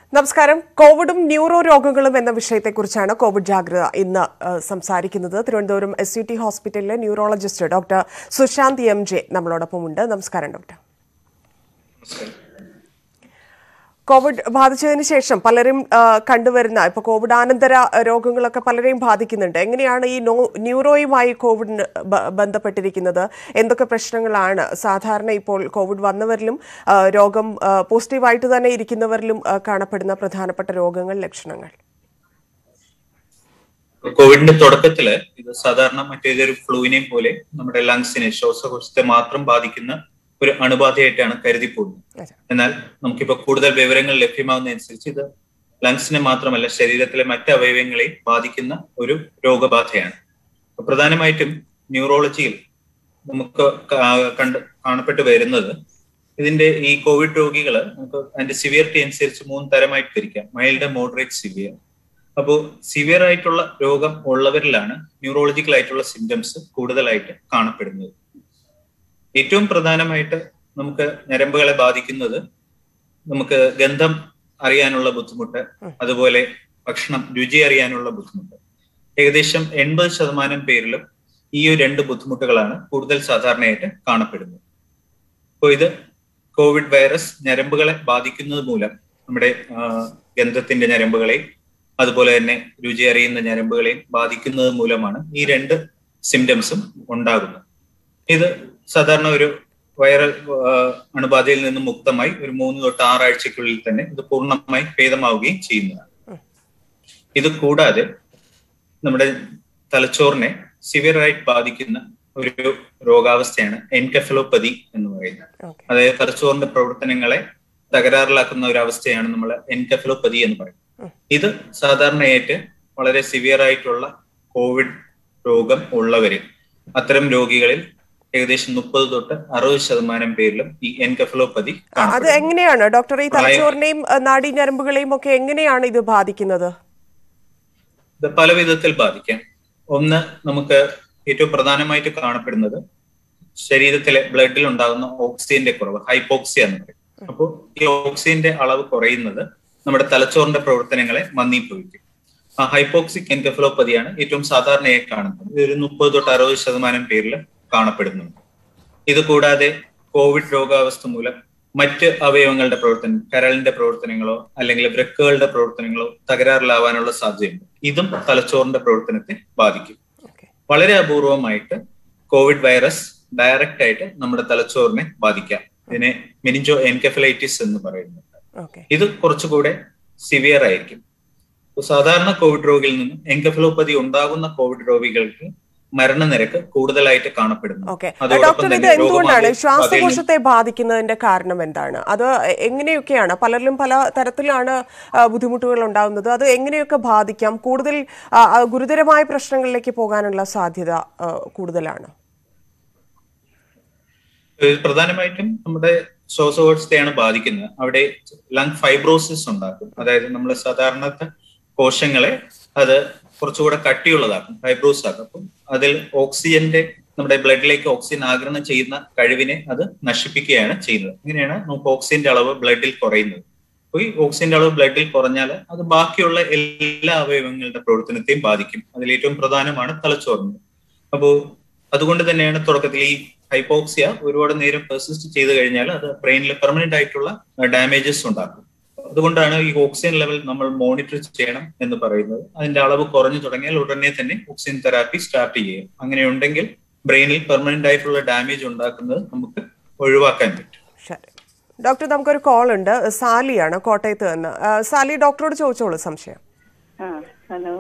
നമസ്കാരം കോവിഡും ന്യൂറോ രോഗങ്ങളും എന്ന വിഷയത്തെക്കുറിച്ചാണ് കോവിഡ് ജാഗ്രത ഇന്ന് ഏഹ്, സംസാരിക്കുന്നത് തിരുവനന്തപുരം എസ് യു ടി ഹോസ്പിറ്റലിലെ neurologist doctor Sushanth M J നമ്മളോടൊപ്പമുണ്ട് നമസ്കാരം ഡോക്ടർ കോവിഡ് ബാധിച്ചതിന് ശേഷം പലരും ആ, കണ്ടുവരുന്ന ഇപ്പൊ കോവിഡ് ആനന്തര രോഗങ്ങളൊക്കെ പലരെയും ബാധിക്കുന്നുണ്ട് എങ്ങനെയാണ് ഈ നോ ന്യൂറോയുമായി കോവിഡിന് ബ- ബന്ധപ്പെട്ടിരിക്കുന്നത് എന്തൊക്കെ പ്രശ്നങ്ങളാണ് സാധാരണ ഇപ്പോൾ കോവിഡ് വന്നവരിലും ആ, രോഗം ആ, പോസിറ്റീവായിട്ട് തന്നെ ഇരിക്കുന്നവരിലും ആ, കാണപ്പെടുന്ന പ്രധാനപ്പെട്ട രോഗങ്ങൾ ലക്ഷണങ്ങൾ കോവിഡിന്റെ തുടക്കത്തില് ഇത് സാധാരണ മറ്റേതൊരു ഫ്ലൂവിനെയും പോലെ നമ്മുടെ ലങ്സിനെ ശ്വാസകോശത്തെ മാത്രം ബാധിക്കുന്ന ഒരു അണുബാധയായിട്ടാണ് കരുതിപ്പോകുന്നത് അതെ. എന്നാൽ നമുക്കിപ്പോ കൂടുതൽ വിവരങ്ങൾ ലഭ്യമാകുന്നതനുസരിച്ച് ഇത് ലങ്സിനെ മാത്രമല്ല ശരീരത്തിലെ മറ്റ് അവയവങ്ങളെയും ബാധിക്കുന്ന ഒരു രോഗബാധയാണ് അപ്പൊ പ്രധാനമായിട്ടും ന്യൂറോളജിയിൽ നമുക്ക് കാ- കണ്ട് കാണപ്പെട്ടു വരുന്നത് ഇതിന്റെ ഈ കോവിഡ് രോഗികള് നമുക്ക് അതിന്റെ സിവിയറിറ്റി അനുസരിച്ച് മൂന്ന് തരമായിട്ട് തിരിക്കാം മൈൽഡ് മോഡറേറ്റ് സിവിയർ അപ്പോൾ സിവിയർ ആയിട്ടുള്ള രോഗം ഉള്ളവരിലാണ് ന്യൂറോളജിക്കൽ ആയിട്ടുള്ള സിംറ്റംസ് കൂടുതലായിട്ട് കാണപ്പെടുന്നത് ഏറ്റവും പ്രധാനമായിട്ട് നമുക്ക് ഞരമ്പുകളെ ബാധിക്കുന്നത് നമുക്ക് ഗന്ധം അറിയാനുള്ള ബുദ്ധിമുട്ട് അതുപോലെ ഭക്ഷണം രുചി അറിയാനുള്ള ബുദ്ധിമുട്ട് ഏകദേശം എൺപത് ശതമാനം പേരിലും ഈ ഒരു രണ്ട് ബുദ്ധിമുട്ടുകളാണ് കൂടുതൽ സാധാരണയായിട്ട് കാണപ്പെടുന്നത് അപ്പോൾ ഇത് കോവിഡ് വൈറസ് ഞരമ്പുകളെ ബാധിക്കുന്നത് മൂലം നമ്മുടെ ആ, ഗന്ധത്തിന്റെ ഞരമ്പുകളെയും അതുപോലെ തന്നെ രുചി അറിയുന്ന ഞരമ്പുകളെയും ബാധിക്കുന്നത് മൂലമാണ് ഈ രണ്ട് സിംറ്റംസും ഉണ്ടാകുന്നത് ഇത് സാധാരണ ഒരു വൈറൽ ആ, അണുബാധയിൽ നിന്നും മുക്തമായി ഒരു മൂന്ന് തൊട്ട് ആറാഴ്ചക്കുള്ളിൽ തന്നെ ഇത് പൂർണ്ണമായി ഭേദമാവുകയും ചെയ്യുന്നതാണ് ഇത് കൂടാതെ നമ്മുടെ തലച്ചോറിനെ സിവിയറായിട്ട് ബാധിക്കുന്ന ഒരു രോഗാവസ്ഥയാണ് എൻകഫലോപ്പതി എന്ന് പറയുന്നത് ഓക്കെ അതായത് തലച്ചോറിന്റെ പ്രവർത്തനങ്ങളെ തകരാറിലാക്കുന്ന ഒരു അവസ്ഥയാണ് നമ്മൾ എൻകഫലോപ്പതി എന്ന് പറയുന്നത് ഇത് സാധാരണയായിട്ട് വളരെ സിവിയർ ആയിട്ടുള്ള കോവിഡ് രോഗം ഉള്ളവര് അത്തരം രോഗികളിൽ ഏകദേശം മുപ്പത് തൊട്ട് അറുപത് ശതമാനം പേരിലും ഈ എൻകഫലോപ്പതി ആ, അത് എങ്ങനെയാണ് ഡോക്ടർ ഈ തലച്ചോറിനെയും ആ, നാഡീഞരമ്പുകളെയും ഒക്കെ എങ്ങനെയാണ് ഇത് ബാധിക്കുന്നത് ഇത് പല വിധത്തിൽ ബാധിക്കാം ഒന്ന് നമുക്ക് ഏറ്റവും പ്രധാനമായിട്ട് കാണപ്പെടുന്നത് ശരീരത്തിലെ ബ്ലഡിൽ ഉണ്ടാകുന്ന ഓക്സിജന്റെ കുറവ് ഹൈപ്പോക്സിയ എന്ന് പറയും അപ്പോൾ ഈ ഓക്സിജന്റെ അളവ് കുറയുന്നത് നമ്മുടെ തലച്ചോറിന്റെ പ്രവർത്തനങ്ങളെ മന്ദീഭവിക്കും ആ ഹൈപ്പോക്സിക് എൻകഫലോപ്പതിയാണ് ഏറ്റവും സാധാരണയായി കാണുന്നത് ഇത് ഒരു മുപ്പത് തൊട്ട് അറുപത് ശതമാനം പേരിൽ കാണപ്പെടുന്നുണ്ട് ഇത് കൂടാതെ കോവിഡ് രോഗാവസ്ഥ മൂലം മറ്റ് അവയവങ്ങളുടെ പ്രവർത്തനം കരളിന്റെ പ്രവർത്തനങ്ങളോ അല്ലെങ്കിൽ വൃക്കകളുടെ പ്രവർത്തനങ്ങളോ തകരാറിലാവാനുള്ള സാധ്യതയുണ്ട് ഇതും തലച്ചോറിന്റെ പ്രവർത്തനത്തെ ബാധിക്കും ഓക്കെ വളരെ അപൂർവമായിട്ട് കോവിഡ് വൈറസ് ഡയറക്റ്റ് ആയിട്ട് നമ്മുടെ തലച്ചോറിനെ ബാധിക്കാം ഇതിനെ മെനിഞ്ചോ എൻകെഫലൈറ്റിസ് എന്ന് പറയുന്നുണ്ട് ഓക്കെ ഇത് കുറച്ചുകൂടെ സിവിയർ ആയിരിക്കും ഇപ്പൊ സാധാരണ കോവിഡ് രോഗിയിൽ നിന്നും എൻകെഫലോപ്പതി ഉണ്ടാകുന്ന കോവിഡ് രോഗികൾക്ക് മരണനിരക്ക് കൂടുതലായിട്ട് കാണപ്പെടുന്നു ഓക്കെ അതോടൊപ്പം ഡോക്ടർ ഇത് തന്നെ എന്തുകൊണ്ടാണ് രോഗബാധ- ശ്വാസകോശത്തെ ബാധിക്കുന്നതിന്റെ കാരണം എന്താണ് അത് എങ്ങനെയൊക്കെയാണ് പലരിലും പല തരത്തിലാണ് ആ, ബുദ്ധിമുട്ടുകൾ ഉണ്ടാകുന്നത് അത് എങ്ങനെയൊക്കെ ബാധിക്കാം കൂടുതൽ ആ, ആ, ഗുരുതരമായ പ്രശ്നങ്ങളിലേക്ക് പോകാനുള്ള സാധ്യത ആ, കൂടുതലാണ് ഇത് പ്രധാനമായിട്ടും നമ്മുടെ ശ്വാസകോശത്തെയാണ് ബാധിക്കുന്നത് അവിടെ ലങ് ഫൈബ്രോസിസ് ഉണ്ടാക്കും അതായത് നമ്മൾ സാധാരണത്തെ കോശങ്ങളെ അത് കുറച്ചുകൂടെ കട്ടിയുള്ളതാക്കും ഫൈബ്രോസ് ആക്കും അപ്പം അതിൽ ഓക്സിജന്റെ നമ്മുടെ ബ്ലഡിലേക്ക് ഓക്സിജൻ ആഗിരണം ചെയ്യുന്ന കഴിവിനെ അത് നശിപ്പിക്കുകയാണ് ചെയ്യുന്നത് ഇങ്ങനെയാണ് നമുക്ക് ഓക്സിജന്റെ അളവ് ബ്ലഡിൽ കുറയുന്നത് അപ്പോൾ ഈ ഓക്സിജന്റെ അളവ് ബ്ലഡിൽ കുറഞ്ഞാൽ അത് ബാക്കിയുള്ള എല്ലാ അവയവങ്ങളുടെ പ്രവർത്തനത്തെയും ബാധിക്കും അതിൽ ഏറ്റവും പ്രധാനമാണ് തലച്ചോറിന് അപ്പോൾ അതുകൊണ്ട് തന്നെയാണ് തുടക്കത്തിൽ ഈ ഹൈപ്പോക്സിയ ഒരുപാട് നേരം പെർസിസ്റ്റ് ചെയ്ത് കഴിഞ്ഞാൽ അത് ബ്രെയിനിൽ പെർമനന്റ് ആയിട്ടുള്ള ഡാമേജസ് ഉണ്ടാക്കും അതുകൊണ്ടാണ് ഈ ഓക്സിജൻ ലെവൽ നമ്മൾ മോണിറ്റർ ചെയ്യണം എന്ന് പറയുന്നത് അതിന്റെ അളവ് കുറഞ്ഞു തുടങ്ങിയാൽ ഉടനെ തന്നെ ഓക്സിജൻ തെറാപ്പി സ്റ്റാർട്ട് ചെയ്യും അങ്ങനെയുണ്ടെങ്കിൽ ബ്രെയിനിൽ പെർമനന്റ് ആയിട്ടുള്ള ഡാമേജ് ഉണ്ടാക്കുന്നത് നമുക്ക് ഒഴിവാക്കാൻ പറ്റും ശരി ഡോക്ടർ നമുക്കൊരു കോൾ ഉണ്ട് സാലിയാണ് കോട്ടയത്ത് നിന്ന് ആ, സാലി ഡോക്ടറോട് ചോദിച്ചോളൂ സംശയം ആ ഹലോ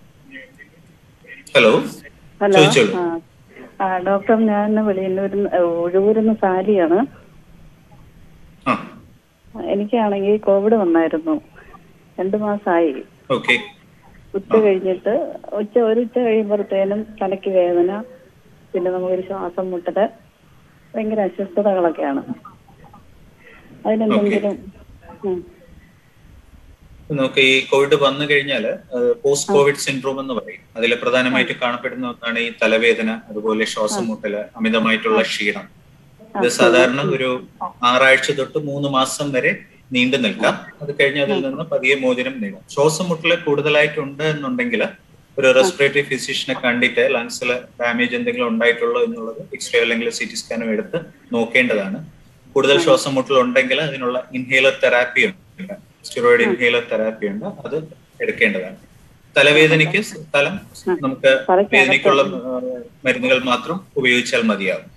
ഹലോ ഹലോ ചോദിച്ചോളൂ ആ ആ ഡോക്ടർ ഞാൻ വെളിയന്നൂരിൽ ഒഴുകൂരുന്ന് സാലിയാണ് ആ എനിക്കാണെങ്കിൽ കോവിഡ് വന്നായിരുന്നു രണ്ടു മാസമായി ഓക്കെ ഉച്ച കഴിഞ്ഞിട്ട് ഉച്ച ഒരു ഉച്ച കഴിയുമ്പോഴത്തേനും തലയ്ക്ക് വേദന പിന്നെ നമുക്കൊരു ശ്വാസം മുട്ടല് ഭയങ്കര അസ്വസ്ഥതകളൊക്കെയാണ് അതിനെന്തെങ്കിലും ഉം. നമുക്ക് ഈ കോവിഡ് വന്നു കഴിഞ്ഞാൽ പോസ്റ്റ് കോവിഡ് സിൻഡ്രോം എന്ന് പറയും അതിൽ പ്രധാനമായിട്ട് കാണപ്പെടുന്ന ഒന്നാണ് ഈ തലവേദന അതുപോലെ ശ്വാസം മുട്ടല് അമിതമായിട്ടുള്ള ക്ഷീണം ഇത് സാധാരണ ഒരു ആറാഴ്ച തൊട്ട് മൂന്ന് മാസം വരെ നീണ്ടു നിൽക്കാം അത് കഴിഞ്ഞ് അതിൽ നിന്ന് പതിയെ മോചനം നേടാം ശ്വാസം മുട്ടല് കൂടുതലായിട്ടുണ്ട് എന്നുണ്ടെങ്കിൽ ഒരു റെസ്പിറേറ്ററി ഫിസിഷ്യനെ കണ്ടിട്ട് ലങ്സിൽ ഡാമേജ് എന്തെങ്കിലും ഉണ്ടായിട്ടുള്ളോ എന്നുള്ളത് എക്സ്റേ അല്ലെങ്കിൽ സി ടി സ്കാനും എടുത്ത് നോക്കേണ്ടതാണ് കൂടുതൽ ശ്വാസം മുട്ടൽ ഉണ്ടെങ്കിൽ അതിനുള്ള ഇൻഹേലർ തെറാപ്പി ഉണ്ട് സ്റ്റിറോയിഡ് ഇൻഹേലർ തെറാപ്പി ഉണ്ട് അത് എടുക്കേണ്ടതാണ് തലവേദനയ്ക്ക് തലം നമുക്ക് വേദനയ്ക്കുള്ള ആ, മരുന്നുകൾ മാത്രം ഉപയോഗിച്ചാൽ മതിയാകും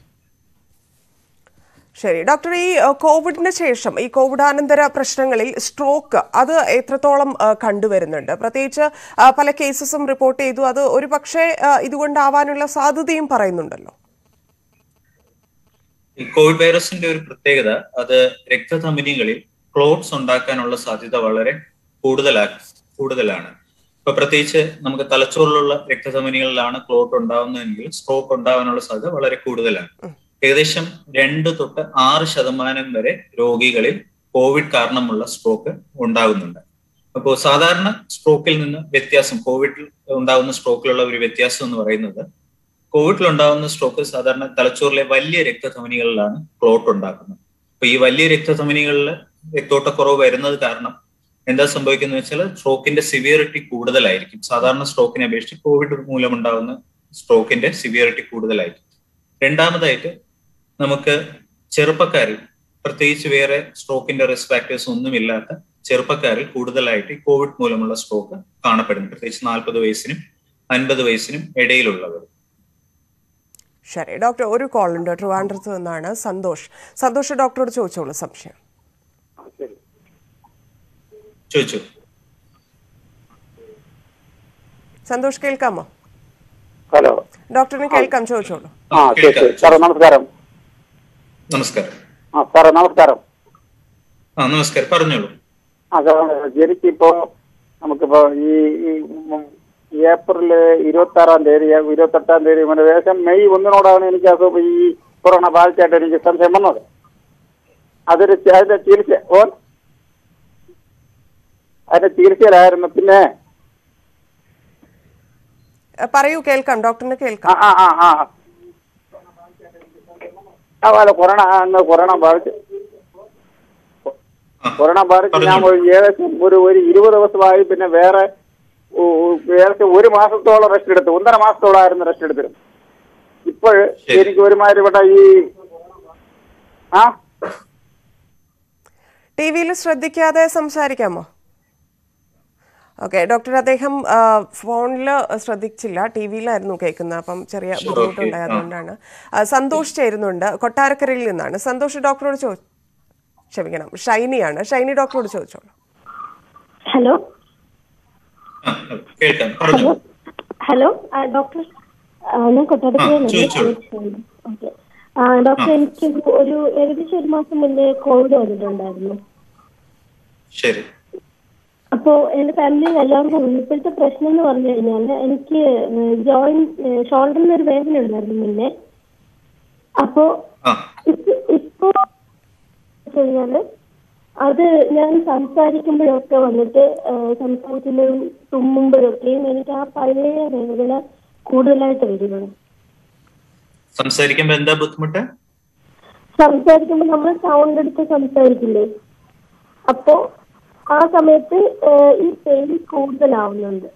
ശരി ഡോക്ടർ ഈ അഹ്, കോവിഡിന് ശേഷം ഈ കോവിഡാനന്തര പ്രശ്നങ്ങളിൽ സ്ട്രോക്ക് അത് എത്രത്തോളം അഹ്, കണ്ടുവരുന്നുണ്ട് പ്രത്യേകിച്ച് അഹ്, പല കേസസും റിപ്പോർട്ട് ചെയ്തു അത് ഒരു പക്ഷേ അഹ്, ഇതുകൊണ്ടാവാനുള്ള സാധ്യതയും പറയുന്നുണ്ടല്ലോ ഈ കോവിഡ് വൈറസിന്റെ ഒരു പ്രത്യേകത അത് രക്തധമനികളിൽ ക്ലോട്ട്സ് ഉണ്ടാക്കാനുള്ള സാധ്യത വളരെ കൂടുതലാ കൂടുതലാണ് ഇപ്പൊ പ്രത്യേകിച്ച് നമുക്ക് തലച്ചോറിലുള്ള രക്തധമനികളിലാണ് ക്ലോട്ട് ഉണ്ടാവുന്നതെങ്കിൽ സ്ട്രോക്ക് ഉണ്ടാവാനുള്ള സാധ്യത വളരെ കൂടുതലാണ് ഏകദേശം രണ്ട് തൊട്ട് ആറ് ശതമാനം വരെ രോഗികളിൽ കോവിഡ് കാരണമുള്ള സ്ട്രോക്ക് ഉണ്ടാകുന്നുണ്ട് അപ്പോൾ സാധാരണ സ്ട്രോക്കിൽ നിന്ന് വ്യത്യാസം കോവിഡിൽ ഉണ്ടാകുന്ന സ്ട്രോക്കിലുള്ള ഒരു വ്യത്യാസം എന്ന് പറയുന്നത് കോവിഡിൽ ഉണ്ടാകുന്ന സ്ട്രോക്ക് സാധാരണ തലച്ചോറിലെ വലിയ രക്തധമനികളിലാണ് ക്ലോട്ട് ഉണ്ടാക്കുന്നത് അപ്പൊ ഈ വലിയ രക്തധമനികളിൽ രക്തോട്ടക്കുറവ് വരുന്നത് കാരണം എന്താ സംഭവിക്കുന്നത് വെച്ചാൽ സ്ട്രോക്കിന്റെ സിവിയറിറ്റി കൂടുതലായിരിക്കും സാധാരണ സ്ട്രോക്കിനെ അപേക്ഷിച്ച് കോവിഡ് മൂലമുണ്ടാകുന്ന സ്ട്രോക്കിന്റെ സിവിയറിറ്റി കൂടുതലായിരിക്കും രണ്ടാമതായിട്ട് നമുക്ക് ചെറുപ്പക്കാരിൽ പ്രത്യേകിച്ച് വേറെ സ്ട്രോക്കിന്റെ റിസ്ക് ഫാക്ടേഴ്സ് ഒന്നുമില്ലാത്ത ചെറുപ്പക്കാരിൽ കൂടുതലായിട്ട് ഈ കോവിഡ് മൂലമുള്ള സ്ട്രോക്ക് കാണപ്പെടുന്നു പ്രത്യേകിച്ച് നാൽപ്പത് വയസ്സിനും അൻപത് വയസ്സിനും ഇടയിലുള്ളവർ ശരി ഡോക്ടർ ഒരു കോൾ ഉണ്ട് ട്രിവാൻഡ്രത്ത് നിന്നാണ് സന്തോഷ് സന്തോഷ് ഡോക്ടറോട് ചോദിച്ചോളൂ സംശയം ചോദിച്ചു സന്തോഷ് കേൾക്കാമോ ഹലോ ഡോക്ടറിന് കേൾക്കാം ചോദിച്ചോളൂ ആ ശരി ശരി സാറേ നമസ്കാരം നമസ്കാരം ആ സാറേ നമസ്കാരം ആ നമസ്കാരം പറഞ്ഞോളൂ ആ സാറേ എനിക്കിപ്പോ നമുക്കിപ്പോ ഈ ഈ ഉം ഏപ്രിൽ ഇരുപത്തി ആറാം തീയതി ഇരുപത്തെട്ടാം തീയതി പിന്നെ ഏകദേശം മെയ് ഒന്നിനോടാണ് എനിക്ക് അത് ഈ കൊറോണ ബാധിച്ചായിട്ട് എനിക്ക് സംശയം വന്നത് അതൊരു ചി- അതിന്റെ ചികിത്സ ഓ അതിന്റെ ചികിത്സയിലായിരുന്നു പിന്നെ അഹ് പറയൂ കേൾക്കാം ഡോക്ടറിന് ആ കേൾക്കാം ആ ആ ആ ആ അല്ല കൊറോണ അന്ന് കൊറോണ ബാധിച്ച് ആ, കൊറോണ ബാധിച്ച് ഞാൻ പറഞ്ഞോളൂ. ഒരു ഏകദേശം ഒരു ഒരു ഇരുപത് ദിവസമായി പിന്നെ വേറെ ഉ- ഉ- ഏകദേശം ഒരു മാസത്തോളം റെസ്റ്റ് എടുത്തു ഒന്നര മാസത്തോളമായിരുന്നു റെസ്റ്റ് എടുത്തിരുന്നത് ഇപ്പോൾ ശരി. എനിക്ക് ഒരുമാതിരി ഇവിടെ ഈ ആ ടി വിയിൽ ശ്രദ്ധിക്കാതെ സംസാരിക്കാമോ ഓക്കെ ഡോക്ടർ അദ്ദേഹം ഫോണിൽ ശ്രദ്ധിച്ചില്ല ടി വിയിലായിരുന്നു കേൾക്കുന്നത് അപ്പം ചെറിയ Sure, ബുദ്ധിമുട്ടുണ്ടായത് okay. ആ. അതുകൊണ്ടാണ് ആ, സന്തോഷ് ചേരുന്നുണ്ട് കൊട്ടാരക്കരയിൽ നിന്നാണ് സന്തോഷ് ഡോക്ടറോട് ചോ ക്ഷമിക്കണം ഷൈനിയാണ് ഷൈനി ഡോക്ടറോട് ചോദിച്ചോളൂ ഹലോ ആ, കേൾക്കാം പറഞ്ഞു ഹലോ ആ, ഡോക്ടർ ആ, ഞാൻ കൊട്ടാരക്കരയിലാണ് ചോദിച്ചോളൂ. ഓക്കെ ആ, ഡോക്ടർ എനിക്ക് ഒരു ഏകദേശം ഒരു മാസം മുന്നേ കോവിഡ് വന്നിട്ടുണ്ടായിരുന്നു ശരി അപ്പോ എന്റെ ഫാമിലിയിൽ എല്ലാവർക്കും ഉണ്ട്. ഇപ്പോഴത്തെ പ്രശ്നം എന്ന് പറഞ്ഞു കഴിഞ്ഞാൽ എനിക്ക് ജോയിന്റ് ഷോൾഡറിന് ഒരു വേദന ഉണ്ടായിരുന്നു മുന്നേ അപ്പോ ആ ഇപ്പ- ഇപ്പോ കഴിഞ്ഞാല് അത് ഞാൻ സംസാരിക്കുമ്പോഴൊക്കെ വന്നിട്ട് ആ, സംസാരിക്കുമ്പോഴും തുമ്മുമ്പോഴൊക്കെയും എനിക്ക് ആ പഴയ വേദന കൂടുതലായിട്ട് വരുന്നത് സംസാരിക്കുമ്പോ എന്താ ബുദ്ധിമുട്ട് സംസാരിക്കുമ്പോൾ നമ്മൾ സൗണ്ട് എടുത്ത് സംസാരിക്കില്ലേ അപ്പോ ആ സമയത്ത് ആ, ഈ പെയിൻ കൂടുതലാവുന്നുണ്ട്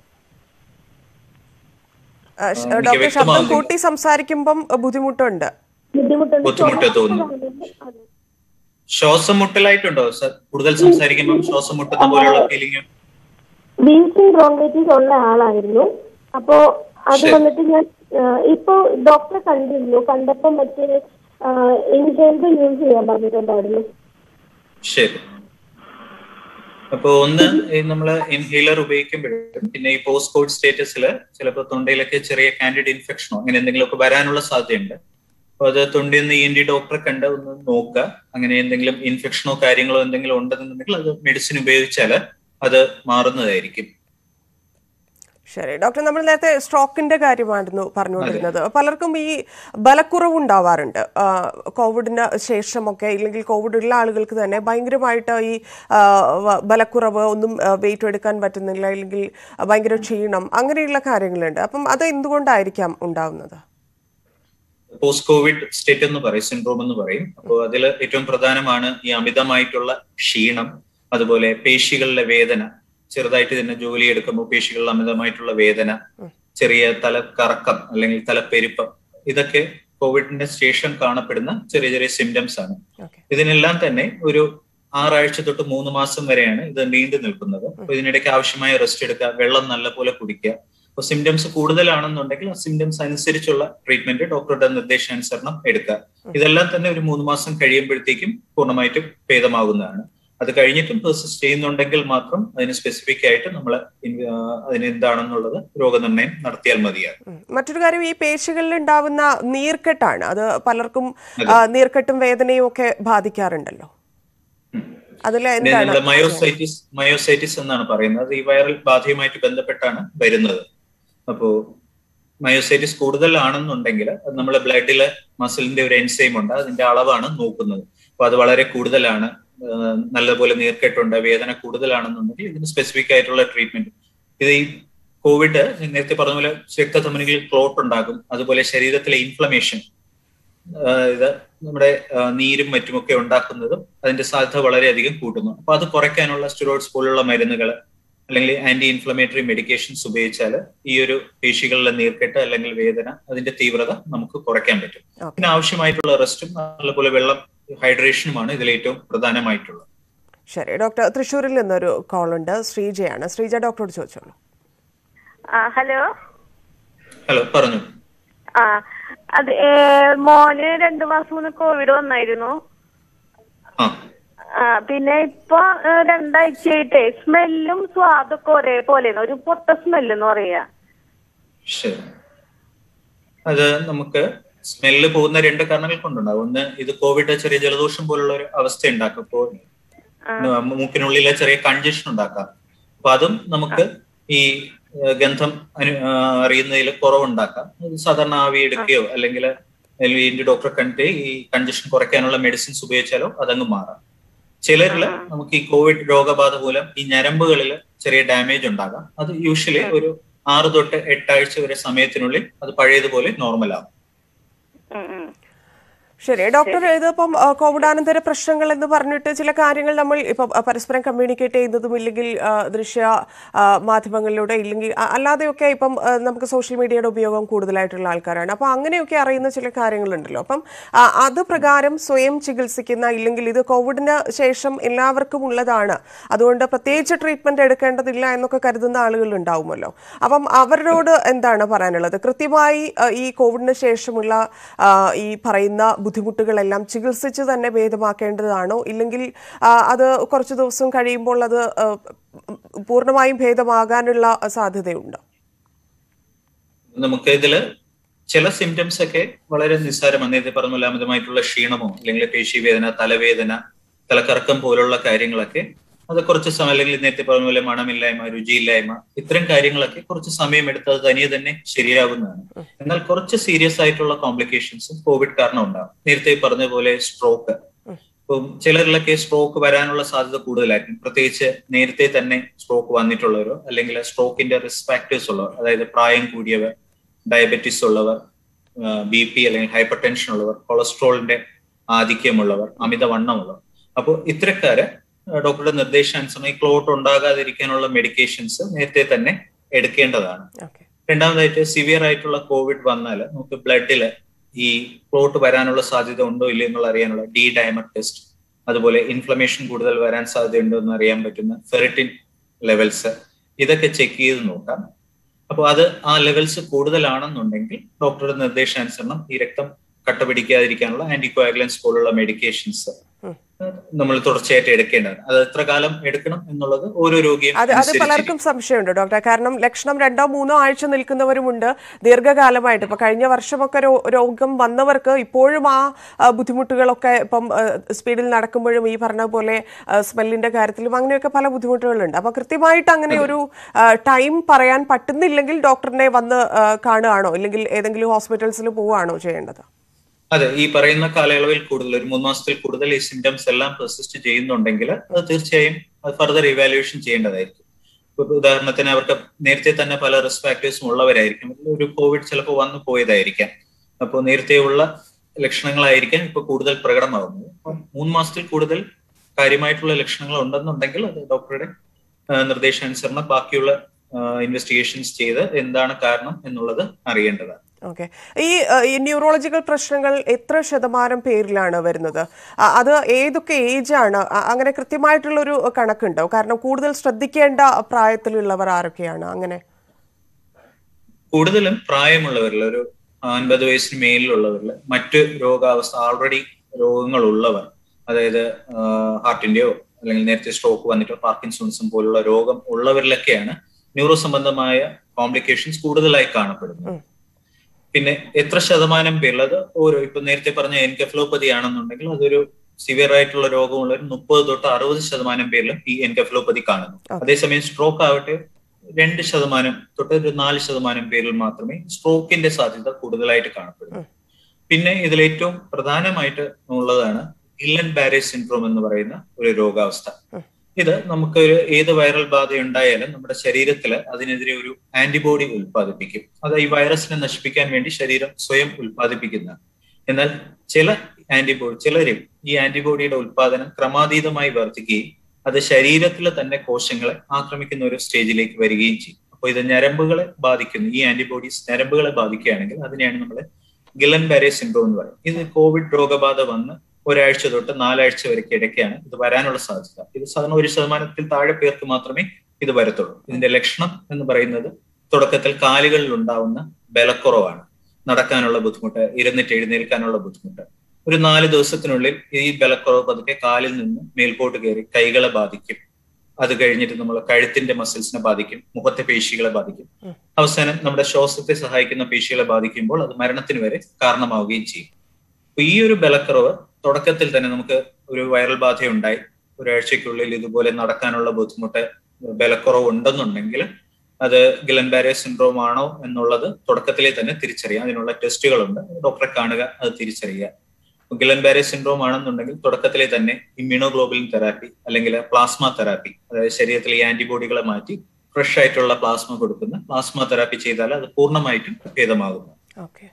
ആ, ഷ- എനിക്ക് ഡോക്ടർ ശബ്ദം വ്യക്തമാകുന്നില്ല. കൂട്ടി സംസാരിക്കുമ്പം അഹ്, ബുദ്ധിമുട്ടുണ്ട് ബുദ്ധിമുട്ടുണ്ട് ബുദ്ധിമുട്ട് തോന്നുന്നു. അതെ. ശ്വാസം മുട്ടലായിട്ടുണ്ടോ സർ കൂടുതൽ സംസാരിക്കുമ്പോൾ ശ്വാസം മുട്ടുന്ന പോലെയുള്ള ഫീലിംഗ് വീസിംഗ് ബ്രോങ്കൈറ്റിസ് ഉള്ള ആളായിരുന്നു അപ്പോ അത് ശരി. വന്നിട്ട് ഞാൻ ആ, ഇപ്പൊ ഡോക്ടറെ കണ്ടിരുന്നു കണ്ടപ്പോ മറ്റേ ഇൻഹേലർ യൂസ് ചെയ്യാൻ പറഞ്ഞിട്ടുണ്ടായിരുന്നു ശരി അപ്പൊ ഒന്ന് ഈ നമ്മള് ഇൻഹേലർ ഉപയോഗിക്കുമ്പോഴും പിന്നെ ഈ പോസ്റ്റ് കോവിഡ് സ്റ്റേറ്റസിൽ ചിലപ്പോൾ തൊണ്ടയിലൊക്കെ ചെറിയ കാൻഡിഡ് ഇൻഫെക്ഷനോ അങ്ങനെ എന്തെങ്കിലുമൊക്കെ വരാനുള്ള സാധ്യതയുണ്ട് അപ്പൊ അത് തൊണ്ടിയിൽ നിന്ന് ഇ എൻ ഡി ഡോക്ടറെ കണ്ട് ഒന്ന് നോക്കുക അങ്ങനെ എന്തെങ്കിലും ഇൻഫെക്ഷനോ കാര്യങ്ങളോ എന്തെങ്കിലും ഉണ്ടെന്നുണ്ടെങ്കിൽ അത് മെഡിസിൻ ഉപയോഗിച്ചാൽ അത് മാറുന്നതായിരിക്കും ശരി ഡോക്ടർ നമ്മൾ നേരത്തെ സ്ട്രോക്കിന്റെ കാര്യമായിരുന്നു പറഞ്ഞുകൊണ്ടിരുന്നത് പലർക്കും ഈ ബലക്കുറവ് ഉണ്ടാവാറുണ്ട് ആ, കോവിഡിന് ശേഷമൊക്കെ ഇല്ലെങ്കിൽ കോവിഡ് ഉള്ള ആളുകൾക്ക് തന്നെ ഭയങ്കരമായിട്ട് ഈ ആ, വ- ബലക്കുറവ് ഒന്നും വെയിറ്റ് എടുക്കാൻ പറ്റുന്നില്ല ഇല്ലെങ്കിൽ ഭയങ്കര ക്ഷീണം അങ്ങനെയുള്ള കാര്യങ്ങളുണ്ട് അപ്പം അത് എന്തുകൊണ്ടായിരിക്കാം ഉണ്ടാവുന്നത് പോസ്റ്റ് കോവിഡ് സ്റ്റേറ്റ് എന്ന് പറയും സിൻഡ്രോം എന്ന് പറയും അപ്പോൾ അതിൽ ഏറ്റവും പ്രധാനമാണ് ഈ അമിതമായിട്ടുള്ള ക്ഷീണം അതുപോലെ പേശികളിലെ വേദന ചെറുതായിട്ട് തന്നെ ജോലി എടുക്കുമ്പോൾ പേശികളിൽ അമിതമായിട്ടുള്ള വേദന ചെറിയ തലക്കറക്കം അല്ലെങ്കിൽ തലപ്പെരുപ്പം ഇതൊക്കെ കോവിഡിന്റെ ശേഷം കാണപ്പെടുന്ന ചെറിയ ചെറിയ സിംറ്റംസ് ആണ് ഓക്കെ ഇതിനെല്ലാം തന്നെ ഒരു ആറാഴ്ച തൊട്ട് മൂന്ന് മാസം വരെയാണ് ഇത് നീണ്ടു നിൽക്കുന്നത് അപ്പൊ ഇതിനിടയ്ക്ക് ആവശ്യമായ റെസ്റ്റ് എടുക്കുക വെള്ളം നല്ലപോലെ കുടിക്കുക അപ്പൊ സിംറ്റംസ് കൂടുതലാണെന്നുണ്ടെങ്കിൽ ആ സിംറ്റംസ് അനുസരിച്ചുള്ള ട്രീറ്റ്മെന്റ് ഡോക്ടറുടെ നിർദ്ദേശാനുസരണം എടുക്കുക ഇതെല്ലാം തന്നെ ഒരു മൂന്ന് മാസം കഴിയുമ്പോഴത്തേക്കും പൂർണ്ണമായിട്ടും ഭേദമാകുന്നതാണ് അത് കഴിഞ്ഞിട്ടും പെർസിസ്റ്റ് ചെയ്യുന്നുണ്ടെങ്കിൽ മാത്രം അതിന് സ്പെസിഫിക് ആയിട്ട് നമ്മൾ അതിന് എന്താണെന്നുള്ളത് രോഗനിർണയം നടത്തിയാൽ മതിയാകും ഉം. മറ്റൊരു കാര്യം ഈ പേശികളിൽ ഉണ്ടാവുന്ന നീർക്കെട്ടാണ് അത് പലർക്കും ആ, നീർക്കെട്ടും വേദനയും ഒക്കെ ബാധിക്കാറുണ്ടല്ലോ അതിൽ പിന്നെ എന്താണ് നമ്മള് മയോസൈറ്റിസ് മയോസൈറ്റിസ് എന്നാണ് പറയുന്നത് ഈ വൈറൽ ബാധയുമായിട്ട് ബന്ധപ്പെട്ടാണ് വരുന്നത് അപ്പോ മയോസൈറ്റിസ് കൂടുതലാണെന്നുണ്ടെങ്കിൽ അത് നമ്മളെ ബ്ലഡില് മസിലിന്റെ ഒരു എൻസൈം ഉണ്ട് അതിന്റെ അളവാണ് നോക്കുന്നത് അപ്പൊ അത് വളരെ കൂടുതലാണ് ആഹ് നല്ലപോലെ നീർക്കെട്ടുണ്ട് വേദന കൂടുതലാണെന്നുണ്ടെങ്കിൽ ഇതിന് സ്പെസിഫിക് ആയിട്ടുള്ള ട്രീറ്റ്മെന്റ് ഇത് ഈ കോവിഡ് നേരത്തെ പറഞ്ഞ പോലെ രക്തധമനികളിൽ ക്ലോട്ട് ഉണ്ടാകും അതുപോലെ ശരീരത്തിലെ ഇൻഫ്ലമേഷൻ ഇത് നമ്മുടെ ആ, നീരും മറ്റുമൊക്കെ ഉണ്ടാക്കുന്നതും അതിന്റെ സാധ്യത വളരെയധികം കൂട്ടുന്നു അപ്പൊ അത് കുറയ്ക്കാനുള്ള സ്റ്റിറോയിഡ്സ് പോലുള്ള മരുന്നുകൾ അല്ലെങ്കിൽ ആന്റി ഇൻഫ്ലമേറ്ററി മെഡിക്കേഷൻസ് ഉപയോഗിച്ചാൽ ഈ ഒരു പേശികളിലെ നീർക്കെട്ട് അല്ലെങ്കിൽ വേദന അതിന്റെ തീവ്രത നമുക്ക് കുറയ്ക്കാൻ പറ്റും ഓക്കെ പിന്നെ ആവശ്യമായിട്ടുള്ള റെസ്റ്റും നല്ലപോലെ വെള്ളം ഹൈഡ്രേഷനുമാണ് ഇതിൽ ഏറ്റവും പ്രധാനമായിട്ടുള്ളത് ശരി ഡോക്ടർ തൃശ്ശൂരിൽ നിന്നൊരു കോൾ ഉണ്ട് ശ്രീജയാണ് ശ്രീജ ഡോക്ടറോട് ചോദിച്ചോളൂ ആ ഹലോ ഹലോ പറഞ്ഞു ആ അത് ഏ, മോന് രണ്ടു മാസം മുന്നേ കോവിഡ് വന്നായിരുന്നു ആ ആ പിന്നെ ഇപ്പൊ ഏ, രണ്ടാഴ്ചയായിട്ടേ സ്മെല്ലും സ്വാദൊക്കെ ഒരേപോലെയാണ് ഒരു പൊട്ട സ്മെല്ല് എന്ന് പറയാ ശരി അത് നമുക്ക് സ്മെല്ല് പോകുന്ന രണ്ട് കാരണങ്ങൾ കൊണ്ടുണ്ടാകും ഒന്ന് ഇത് കോവിഡ് ചെറിയ ജലദോഷം പോലുള്ള ഒരു അവസ്ഥ ഉണ്ടാക്കും ഇപ്പോൾ മൂക്കിനുള്ളിലെ ചെറിയ കൺജഷൻ ഉണ്ടാക്കാം അപ്പൊ അതും നമുക്ക് ഈ ഏഹ്, ഗന്ധം അനു ആ, അറിയുന്നതിൽ കുറവുണ്ടാക്കാം അത് സാധാരണ ആവി എടുക്കുകയോ അല്ലെങ്കിൽ ഇതിന്റെ ഡോക്ടറെ കണ്ടിട്ട് ഈ കൺജഷൻ കുറയ്ക്കാനുള്ള മെഡിസിൻസ് ഉപയോഗിച്ചാലോ അതങ്ങ് മാറാം ചിലരിൽ നമുക്ക് ഈ കോവിഡ് രോഗബാധ മൂലം ഈ ഞരമ്പുകളിൽ ചെറിയ ഡാമേജ് ഉണ്ടാകാം അത് യൂഷ്വലി ഒരു ആറ് തൊട്ട് എട്ടാഴ്ച വരെ സമയത്തിനുള്ളിൽ അത് പഴയതുപോലെ നോർമൽ ആവും ഉം, ഉം. ശരി ഡോക്ടർ ഇതിപ്പം ആ, കോവിഡാനന്തര പ്രശ്നങ്ങൾ എന്ന് പറഞ്ഞിട്ട് ചില കാര്യങ്ങൾ നമ്മൾ ഇപ്പം ആ, പരസ്പരം കമ്മ്യൂണിക്കേറ്റ് ചെയ്യുന്നതും ഇല്ലെങ്കിൽ ആ, ദൃശ്യ ആ, മാധ്യമങ്ങളിലൂടെ ഇല്ലെങ്കിൽ ആ, അല്ലാതെയൊക്കെ ഇപ്പം ആ, നമുക്ക് സോഷ്യൽ മീഡിയയുടെ ഉപയോഗം കൂടുതലായിട്ടുള്ള ആൾക്കാരാണ് അപ്പം അങ്ങനെയൊക്കെ അറിയുന്ന ചില കാര്യങ്ങളുണ്ടല്ലോ അപ്പം ആ, അത് പ്രകാരം സ്വയം ചികിത്സിക്കുന്ന ഇല്ലെങ്കിൽ ഇത് കോവിഡിന് ശേഷം എല്ലാവർക്കും ഉള്ളതാണ് അതുകൊണ്ട് പ്രത്യേകിച്ച് ട്രീറ്റ്മെന്റ് എടുക്കേണ്ടതില്ല എന്നൊക്കെ കരുതുന്ന ആളുകൾ ഉണ്ടാവുമല്ലോ അപ്പം അവരോട് എന്താണ് പറയാനുള്ളത് കൃത്യമായി ആ, ഈ കോവിഡിന് ശേഷമുള്ള ആ, ഈ പറയുന്ന ബുദ്ധിമുട്ടുകളെല്ലാം ചികിത്സിച്ച് തന്നെ ഭേദമാക്കേണ്ടതാണോ ഇല്ലെങ്കിൽ ആ, അത് കുറച്ച് ദിവസം കഴിയുമ്പോൾ അത് ആ, പൂർണ്ണമായും ഭേദമാകാനുള്ള സാധ്യതയുണ്ടോ നമുക്ക് ഇതില് ചില സിംറ്റംസ് ഒക്കെ വളരെ നിസ്സാരമാണ് നേരത്തെ പറഞ്ഞ പോലെ അമിതമായിട്ടുള്ള ക്ഷീണമോ അല്ലെങ്കിൽ പേശിവേദന തലവേദന തലക്കറക്കം പോലുള്ള കാര്യങ്ങളൊക്കെ അത് കുറച്ച് സമയം അല്ലെങ്കിൽ നേരത്തെ പറഞ്ഞ പോലെ മണമില്ലായ്മ രുചിയില്ലായ്മ ഇത്തരം കാര്യങ്ങളൊക്കെ കുറച്ച് സമയം എടുത്ത് അത് തനിയെ തന്നെ ശരിയാകുന്നതാണ് എന്നാൽ കുറച്ച് സീരിയസ് ആയിട്ടുള്ള കോംപ്ലിക്കേഷൻസ് കോവിഡ് കാരണം ഉണ്ടാകും നേരത്തെ പറഞ്ഞ പോലെ സ്ട്രോക്ക് ഇപ്പം ചിലരിലൊക്കെ സ്ട്രോക്ക് വരാനുള്ള സാധ്യത കൂടുതലായിരിക്കും പ്രത്യേകിച്ച് നേരത്തെ തന്നെ സ്ട്രോക്ക് വന്നിട്ടുള്ളവരോ അല്ലെങ്കിൽ സ്ട്രോക്കിന്റെ റിസ്ക് ഫാക്ടേഴ്സ് ഉള്ളവർ അതായത് പ്രായം കൂടിയവർ ഡയബറ്റിസ് ഉള്ളവർ ബി പി അല്ലെങ്കിൽ ഹൈപ്പർ ടെൻഷൻ ഉള്ളവർ കൊളസ്ട്രോളിന്റെ ആധിക്യമുള്ളവർ അമിതവണ്ണമുള്ളവർ അപ്പോൾ ഇത്തരക്കാര് ആ, ഡോക്ടറുടെ നിർദ്ദേശാനുസരണം ഈ ക്ലോട്ട് ഉണ്ടാകാതിരിക്കാനുള്ള മെഡിക്കേഷൻസ് നേരത്തെ തന്നെ എടുക്കേണ്ടതാണ് ഓക്കെ രണ്ടാമതായിട്ട് സിവിയർ ആയിട്ടുള്ള കോവിഡ് വന്നാൽ നമുക്ക് ബ്ലഡിൽ ഈ ക്ലോട്ട് വരാനുള്ള സാധ്യത ഉണ്ടോ ഇല്ലയോ എന്നുള്ള അറിയാനുള്ള ഡി ഡയമർ ടെസ്റ്റ് അതുപോലെ ഇൻഫ്ലമേഷൻ കൂടുതൽ വരാൻ സാധ്യതയുണ്ടോ എന്ന് അറിയാൻ പറ്റുന്ന ഫെറിറ്റിൻ ലെവൽസ് ഇതൊക്കെ ചെക്ക് ചെയ്ത് നോക്കാം അപ്പോൾ അത് ആ ലെവൽസ് കൂടുതലാണെന്നുണ്ടെങ്കിൽ ഡോക്ടറുടെ നിർദ്ദേശാനുസരണം ഈ രക്തം കട്ട പിടിക്കാതിരിക്കാനുള്ള ആന്റികോയാഗുലൻസ് പോലുള്ള മെഡിക്കേഷൻസ് നമ്മൾ തുടർച്ചയായിട്ട് എടുക്കേണ്ടതാണ് അത് എത്ര കാലം എടുക്കണം എന്നുള്ളത് ഓരോ രോഗിയും അത് അത് പലർക്കും സംശയമുണ്ട് ഡോക്ടർ കാരണം ലക്ഷണം രണ്ടോ മൂന്നോ ആഴ്ച നിൽക്കുന്നവരുമുണ്ട് ദീർഘകാലമായിട്ട് ഇപ്പൊ കഴിഞ്ഞ വർഷമൊക്കെ രോ- രോഗം വന്നവർക്ക് ഇപ്പോഴും ആ ആ, ബുദ്ധിമുട്ടുകളൊക്കെ ഇപ്പം ആ, സ്പീഡിൽ നടക്കുമ്പോഴും ഈ പറഞ്ഞ പോലെ ആ, സ്മെല്ലിന്റെ കാര്യത്തിലും അങ്ങനെയൊക്കെ പല ബുദ്ധിമുട്ടുകളുണ്ട് അപ്പൊ കൃത്യമായിട്ട് അങ്ങനെ ഒരു ആ, ടൈം പറയാൻ പറ്റുന്നില്ലെങ്കിൽ ഡോക്ടറിനെ വന്ന് ആ, കാണുകയാണോ ഇല്ലെങ്കിൽ ഏതെങ്കിലും ഹോസ്പിറ്റൽസിൽ പോവുകയാണോ ചെയ്യേണ്ടത് അതെ ഈ പറയുന്ന കാലയളവിൽ കൂടുതൽ ഒരു മൂന്ന് മാസത്തിൽ കൂടുതൽ ഈ സിംറ്റംസ് എല്ലാം പെർസിസ്റ്റ് ചെയ്യുന്നുണ്ടെങ്കിൽ അത് തീർച്ചയായും അത് ഫർദർ ഇവാലുവേഷൻ ചെയ്യേണ്ടതായിരിക്കും ഇപ്പൊ ഉദാഹരണത്തിന് അവർക്ക് നേരത്തെ തന്നെ പല റിസ്ക് ഫാക്ടേഴ്സും ഉള്ളവരായിരിക്കും ഒരു കോവിഡ് ചിലപ്പോൾ വന്നു പോയതായിരിക്കാം അപ്പോൾ നേരത്തെ ഉള്ള ലക്ഷണങ്ങളായിരിക്കാം ഇപ്പൊ കൂടുതൽ പ്രകടമാകുന്നത് അപ്പം മൂന്ന് മാസത്തിൽ കൂടുതൽ കാര്യമായിട്ടുള്ള ലക്ഷണങ്ങൾ ഉണ്ടെന്നുണ്ടെങ്കിൽ അത് ഡോക്ടറുടെ ആ, നിർദ്ദേശാനുസരണം ബാക്കിയുള്ള ഇൻവെസ്റ്റിഗേഷൻസ് ചെയ്ത് എന്താണ് കാരണം എന്നുള്ളത് അറിയേണ്ടതാണ് ഓക്കെ ഈ ഏഹ്, ഈ ന്യൂറോളജിക്കൽ പ്രശ്നങ്ങൾ എത്ര ശതമാനം പേരിലാണ് വരുന്നത് അ- അത് ഏതൊക്കെ ഏജ് ആണ് അ- അങ്ങനെ കൃത്യമായിട്ടുള്ള ഒരു കണക്കുണ്ടോ കാരണം കൂടുതൽ ശ്രദ്ധിക്കേണ്ട പ്രായത്തിലുള്ളവർ ആരൊക്കെയാണ് അങ്ങനെ കൂടുതലും പ്രായമുള്ളവരിൽ ഒരു അൻപത് വയസ്സിന് മേലിലുള്ളവരിൽ മറ്റ് രോഗാവസ്ഥ ആൾറെഡി രോഗങ്ങൾ ഉള്ളവർ അതായത് ഹാർട്ടിന്റെയോ അല്ലെങ്കിൽ നേരത്തെ സ്ട്രോക്ക് വന്നിട്ടോ പാർക്കിൻസോൺസും പോലുള്ള രോഗം ഉള്ളവരിലൊക്കെയാണ് ന്യൂറോ സംബന്ധമായ കോംപ്ലിക്കേഷൻസ് കൂടുതലായി കാണപ്പെടുന്നത് പിന്നെ എത്ര ശതമാനം പേരിൽ അത് ഓരോ ഇപ്പൊ നേരത്തെ പറഞ്ഞ എൻകെഫലോപ്പതി ആണെന്നുണ്ടെങ്കിൽ അതൊരു സിവിയർ ആയിട്ടുള്ള രോഗമുള്ള ഒരു മുപ്പത് തൊട്ട് അറുപത് ശതമാനം പേരിലും ഈ എൻകെഫലോപ്പതി കാണുന്നു അതേസമയം സ്ട്രോക്ക് ആവട്ടെ രണ്ട് ശതമാനം തൊട്ട് ഒരു നാല് ശതമാനം പേരിൽ മാത്രമേ സ്ട്രോക്കിന്റെ സാധ്യത കൂടുതലായിട്ട് കാണപ്പെടുന്നു പിന്നെ ഇതിൽ ഏറ്റവും പ്രധാനമായിട്ട് ഉള്ളതാണ് ഗില്ലൻ ബാരെ സിൻഡ്രോം എന്ന് പറയുന്ന ഒരു രോഗാവസ്ഥ ഇത് നമുക്ക് ഒരു ഏത് വൈറൽ ബാധ ഉണ്ടായാലും നമ്മുടെ ശരീരത്തിൽ അതിനെതിരെ ഒരു ആന്റിബോഡി ഉൽപ്പാദിപ്പിക്കും അത് ഈ വൈറസിനെ നശിപ്പിക്കാൻ വേണ്ടി ശരീരം സ്വയം ഉൽപ്പാദിപ്പിക്കുന്നതാണ് എന്നാൽ ചില ആന്റിബോഡി ചിലരും ഈ ആന്റിബോഡിയുടെ ഉൽപ്പാദനം ക്രമാതീതമായി വർദ്ധിക്കുകയും അത് ശരീരത്തിലെ തന്നെ കോശങ്ങളെ ആക്രമിക്കുന്ന ഒരു സ്റ്റേജിലേക്ക് വരികയും ചെയ്യും അപ്പോൾ ഇത് ഞരമ്പുകളെ ബാധിക്കുന്നു ഈ ആന്റിബോഡീസ് ഞരമ്പുകളെ ബാധിക്കുകയാണെങ്കിൽ അതിനെയാണ് നമ്മൾ ഗിലൻ ബാരെ സിൻഡ്രോം എന്ന് പറയും ഇത് കോവിഡ് രോഗബാധ വന്ന് ഒരാഴ്ച തൊട്ട് നാലാഴ്ച വരെക്ക് ഇടയ്ക്കാണ് ഇത് വരാനുള്ള സാധ്യത ഇത് സാധാരണ ഒരു ശതമാനത്തിൽ താഴെ പേർക്ക് മാത്രമേ ഇത് വരത്തുള്ളൂ ഇതിന്റെ ലക്ഷണം എന്ന് പറയുന്നത് തുടക്കത്തിൽ കാലുകളിൽ ഉണ്ടാവുന്ന ബലക്കുറവാണ് നടക്കാനുള്ള ബുദ്ധിമുട്ട് ഇരുന്നിട്ട് എഴുന്നേൽക്കാനുള്ള ബുദ്ധിമുട്ട് ഒരു നാല് ദിവസത്തിനുള്ളിൽ ഈ ബലക്കുറവ് പതുക്കെ കാലിൽ നിന്ന് മേൽപോട്ട് കയറി കൈകളെ ബാധിക്കും അത് കഴിഞ്ഞിട്ട് നമ്മൾ കഴുത്തിന്റെ മസിൽസിനെ ബാധിക്കും മുഖത്തെ പേശികളെ ബാധിക്കും അവസാനം നമ്മുടെ ശ്വാസത്തെ സഹായിക്കുന്ന പേശികളെ ബാധിക്കുമ്പോൾ അത് മരണത്തിന് വരെ കാരണമാവുകയും ചെയ്യും അപ്പൊ ഈ ഒരു ബലക്കുറവ് തുടക്കത്തിൽ തന്നെ നമുക്ക് ഒരു വൈറൽ ബാധയുണ്ടായി ഒരാഴ്ചക്കുള്ളിൽ ഇതുപോലെ നടക്കാനുള്ള ബുദ്ധിമുട്ട് ബലക്കുറവ് ഉണ്ടെന്നുണ്ടെങ്കിൽ അത് ഗിലൻബാരെ സിൻഡ്രോം ആണോ എന്നുള്ളത് തുടക്കത്തിലെ തന്നെ തിരിച്ചറിയാം അതിനുള്ള ടെസ്റ്റുകളുണ്ട് ഡോക്ടറെ കാണുക അത് തിരിച്ചറിയുക ഗിലൻബാരെ സിൻഡ്രോം ആണെന്നുണ്ടെങ്കിൽ തുടക്കത്തിലെ തന്നെ ഇമ്മ്യൂണോഗ്ലോബുലിൻ തെറാപ്പി അല്ലെങ്കിൽ പ്ലാസ്മ തെറാപ്പി അതായത് ശരീരത്തിലെ ഈ ആന്റിബോഡികളെ മാറ്റി ഫ്രഷ് ആയിട്ടുള്ള പ്ലാസ്മ കൊടുക്കുന്ന പ്ലാസ്മ തെറാപ്പി ചെയ്താൽ അത് പൂർണ്ണമായിട്ടും ഭേദമാകുന്നു ഓക്കെ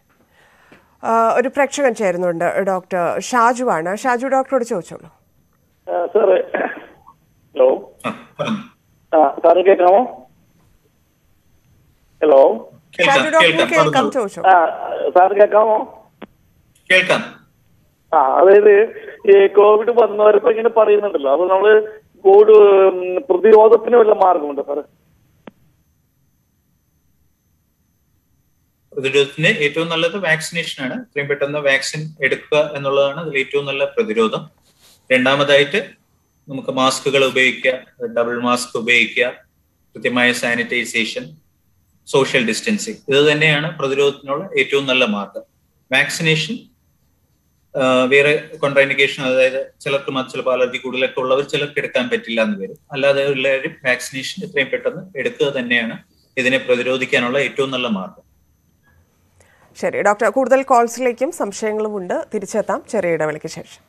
ഒരു പ്രേക്ഷകൻ ചേരുന്നുണ്ട് ഡോക്ടർ ഷാജു ആണ് ഷാജു ഡോക്ടറോട് ചോദിച്ചോളൂ സാറ് ഹലോ ആ, പറഞ്ഞു. ആ സാറ് കേൾക്കാമോ ഹലോ ഷാജു കേൾക്കാം ഡോക്ടർ കേൾക്കാം കേൾക്കാം പറഞ്ഞോളൂ. ചോദിച്ചോ ആ സാറ് കേൾക്കാമോ കേൾക്കാം ആ അതായത് ഈ കോവിഡ് വന്നവരിപ്പോ ഇങ്ങനെ പറയുന്നുണ്ടല്ലോ അപ്പൊ നമ്മള് കോവിഡ് ഉം, പ്രതിരോധത്തിന് വല്ല മാർഗമുണ്ടോ സാറ് പ്രതിരോധത്തിന് ഏറ്റവും നല്ലത് വാക്സിനേഷൻ ആണ് എത്രയും പെട്ടെന്ന് വാക്സിൻ എടുക്കുക എന്നുള്ളതാണ് അതിൽ ഏറ്റവും നല്ല പ്രതിരോധം രണ്ടാമതായിട്ട് നമുക്ക് മാസ്കുകൾ ഉപയോഗിക്കുക ഡബിൾ മാസ്ക് ഉപയോഗിക്കുക കൃത്യമായ സാനിറ്റൈസേഷൻ സോഷ്യൽ ഡിസ്റ്റൻസിങ് ഇത് തന്നെയാണ് പ്രതിരോധത്തിനുള്ള ഏറ്റവും നല്ല മാർഗം വാക്സിനേഷൻ വേറെ കോൺട്രാൻഡിക്കേഷൻ അതായത് ചിലർക്ക് മ- ചിലപ്പോൾ അലർജി കൂടുതലൊക്കെ ഉള്ളവർ ചിലർക്ക് എടുക്കാൻ പറ്റില്ല എന്ന് വരും അല്ലാതെ എല്ലാവരും വാക്സിനേഷൻ എത്രയും പെട്ടെന്ന് എടുക്കുക തന്നെയാണ് ഇതിനെ പ്രതിരോധിക്കാനുള്ള ഏറ്റവും നല്ല മാർഗം ശരി ഡോക്ടർ കൂടുതൽ കോൾസിലേക്കും സംശയങ്ങളും ഉണ്ട് തിരിച്ചെത്താം ചെറിയ ഇടവേളയ്ക്ക് ശേഷം